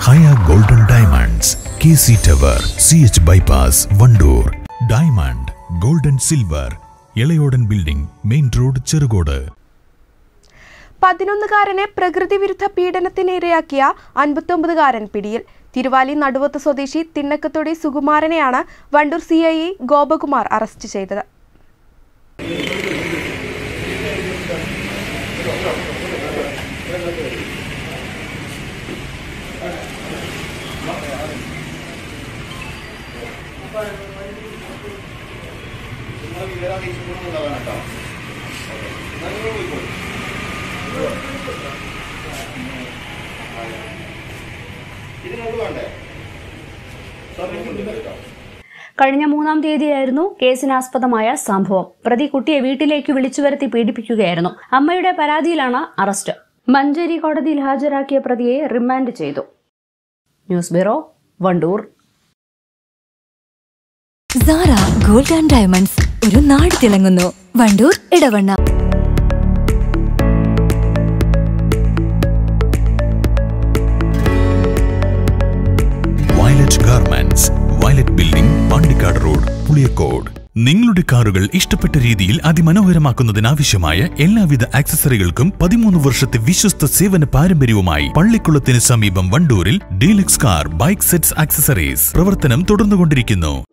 ഹയ golden diamonds K C tower C H bypass Wandoor diamond golden silver Elayodan building main road Cherukode പതിനൊന്നുകാരനെ പ്രകൃതി വിരുദ്ധ പീഡനത്തിനിരയാക്കിയ അൻപത്തൊമ്പതുകാരൻ പിടിയിൽ തിരുവാലി നടുവത്ത് സ്വദേശി തിണ്ണക്കത്തൊടി സുകുമാരനെയാണ് Wandoor C I E Gopakumar arrest ചെയ്തത് കഴിഞ്ഞ മൂന്നാം തീയതിയായിരുന്നു കേസിനാസ്പദമായ സംഭവം പ്രതി കുട്ടിയെ വീട്ടിലേക്ക് വിളിച്ചു വരുത്തി പീഡിപ്പിക്കുകയായിരുന്നു അമ്മയുടെ പരാതിയിലാണ് അറസ്റ്റ് മഞ്ചേരി കോടതിയിൽ ഹാജരാക്കിയ പ്രതിയെ റിമാൻഡ് ചെയ്തു news bureau Wandoor Zara gold and diamonds ഒരു നാട് തിളങ്ങുന്നു Wandoor Edavanna violet garments violet building Pandikkad road Puliyakode നിങ്ങളുടെ കാറുകൾ ഇഷ്ടപ്പെട്ട രീതിയിൽ അതിമനോഹരമാക്കുന്നതിനാവശ്യമായ എല്ലാവിധ ആക്സസറികൾക്കും പതിമൂന്ന് വർഷത്തെ വിശ്വസ്ത സേവന പാരമ്പര്യവുമായി പള്ളിക്കുളത്തിന് സമീപം വണ്ടൂരിൽ deluxe car bike sets accessories പ്രവർത്തനം തുടർന്നുകൊണ്ടിരിക്കുന്നു